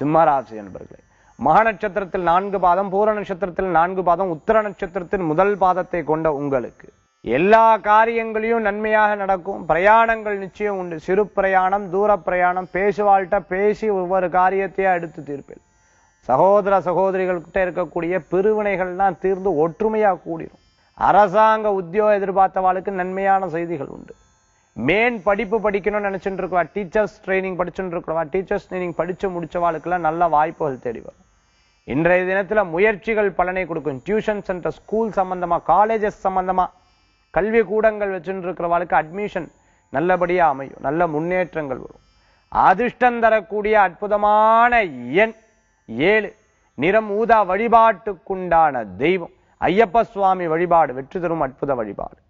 சிம்மராசி என்பர்களே மக நட்சத்திரத்தில் நான்கு பாதம் பூர நட்சத்திரத்தில் நான்கு பாதம் உத்தர நட்சத்திரத்தின் முதல் பாதத்தை கொண்ட உங்களுக்கு எல்லா காரியங்களையும் நன்மையாக நடக்கும் பிரயாணங்கள் நிச்சயம் உண்டு சிறு பிரயாணம் தூர பிரயாணம் பேசுவாள்கிட்ட பேசி ஒவ்வொரு காரியத்தையா எடுத்து தீர்ப்பேன் சகோதர சகோதரிகள்கிட்ட இருக்கக்கூடிய பிரிவினைகள்லாம் தீர்ந்து ஒற்றுமையா கூடிரும் அரசாங்க உத்தியோகம் எதிர்பார்த்தவாளுக்கு நன்மையான செய்திகள் உண்டு மேன் படிப்பு படிக்கணும்னு நினைச்சுட்டு இருக்கவா டீச்சர்ஸ் ட்ரைனிங் படிச்சுட்டு இருக்கவா டீச்சர்ஸ் ட்ரைனிங் படிச்சு முடிச்சவாளுக்கெல்லாம் நல்ல வாய்ப்புகள் தேடி வரும் இன்றைய தினத்துல முயற்சிகள் பலனை கொடுக்கும் டியூஷன் சென்டர் ஸ்கூல் சம்பந்தமா காலேஜஸ் சம்பந்தமா கல்வி கூடங்கள் வச்சுட்டு இருக்கிறவாளுக்கு அட்மிஷன் நல்லபடியா அமையும் நல்ல முன்னேற்றங்கள் வரும் அதிர்ஷ்டம் தரக்கூடிய அற்புதமான எண் ஏழு நிறம் ஊதா வழிபாட்டுக்குண்டான தெய்வம் ஐயப்ப சுவாமி வழிபாடு வெற்றி தரும் அற்புத வழிபாடு